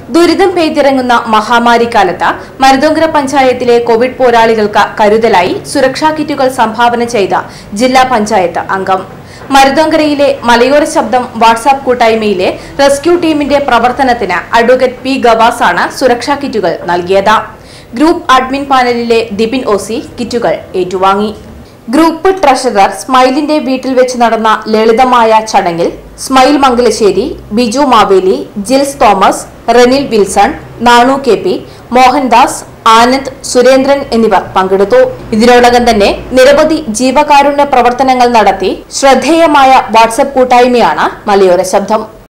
ദുരിതം പെയ്തിറങ്ങുന്ന മഹാമാരിക്കാലത്ത് മരുതോങ്കര പഞ്ചായത്തിലെ കോവിഡ് പോരാളികൾക്ക് കരുതലായി സുരക്ഷാ കിറ്റുകൾ സംഭാവന ചെയ്ത ജില്ലാ പഞ്ചായത്ത് അംഗം മരുതോങ്കരയിലെ മലയോര ശബ്ദം വാട്സാപ്പ് കൂട്ടായ്മയിലെ റെസ്ക്യൂ ടീമിന്റെ പ്രവർത്തനത്തിന് അഡ്വക്കേറ്റ് പി ഗവാസാണ് സുരക്ഷാ കിറ്റുകൾ നൽകിയത് ഗ്രൂപ്പ് അഡ്മിൻ പാനലിലെ ദിപിൻ ഒസി കിറ്റുകൾ ഏറ്റുവാങ്ങി ഗ്രൂപ്പ് ട്രഷറർ സ്മൈലിന്റെ വീട്ടിൽ വെച്ച് നടന്ന ലളിതമായ ചടങ്ങിൽ smile Mangalassery Biju Maveli Jils Thomas Renil Wilson Nanu K P Mohandas Anand Surendran എന്നിവർ പങ്കെടുത്തു ഇതിനോടകം തന്നെ നിരവധി ജീവകാരുണ്യ പ്രവർത്തനങ്ങൾ നടത്തി ശ്രദ്ധേയമായ വാട്സപ്പ് കൂട്ടായ്മയാണ് മലയോര ശബ്ദം